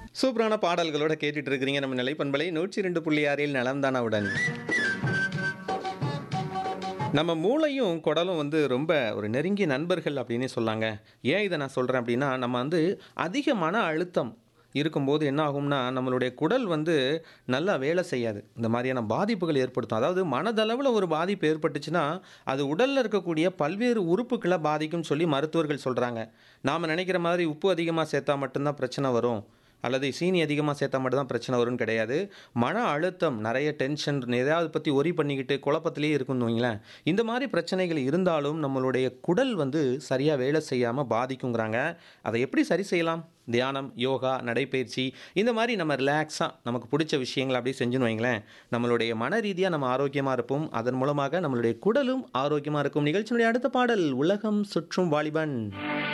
சூப்பரான பாடல்களோட கேட்டுட்டு இருக்கிறீங்க நம்ம நிலைப்பண்பலை நூற்றி ரெண்டு புள்ளி ஆறில் நலம்தானாவுடன் நம்ம மூளையும் குடலும் வந்து ரொம்ப ஒரு நெருங்கிய நண்பர்கள் அப்படின்னு சொல்லாங்க ஏன் இதை நான் சொல்கிறேன் அப்படின்னா நம்ம வந்து அதிக மன அழுத்தம் இருக்கும்போது என்ன ஆகும்னா நம்மளுடைய குடல் வந்து நல்லா வேலை செய்யாது இந்த மாதிரியான பாதிப்புகள் ஏற்படுத்தும் அதாவது மனதளவில் ஒரு பாதிப்பு ஏற்பட்டுச்சுன்னா அது உடலில் இருக்கக்கூடிய பல்வேறு உறுப்புகளை பாதிக்கும்னு சொல்லி மருத்துவர்கள் சொல்கிறாங்க நாம் நினைக்கிற மாதிரி உப்பு அதிகமாக சேர்த்தா மட்டும்தான் பிரச்சனை வரும் அல்லது சீனி அதிகமாக சேர்த்தா மட்டும் தான் பிரச்சனை வரும்னு கிடையாது மன அழுத்தம் நிறைய டென்ஷன் எதையாவது பற்றி ஒரி பண்ணிக்கிட்டு குழப்பத்திலேயே இருக்குன்னு வைங்களேன் இந்த மாதிரி பிரச்சனைகள் இருந்தாலும் நம்மளுடைய குடல் வந்து சரியாக வேலை செய்யாமல் பாதிக்குங்கிறாங்க அதை எப்படி சரி செய்யலாம் தியானம் யோகா நடைப்பயிற்சி இந்த மாதிரி நம்ம ரிலாக்ஸாக நமக்கு பிடிச்ச விஷயங்களை அப்படியே செஞ்சுன்னு வைங்களேன் நம்மளுடைய மன ரீதியாக நம்ம ஆரோக்கியமாக இருப்போம் அதன் மூலமாக நம்மளுடைய குடலும் ஆரோக்கியமாக இருக்கும் நிகழ்ச்சியினுடைய அடுத்த பாடல் உலகம் சுற்றும் வாலிபன்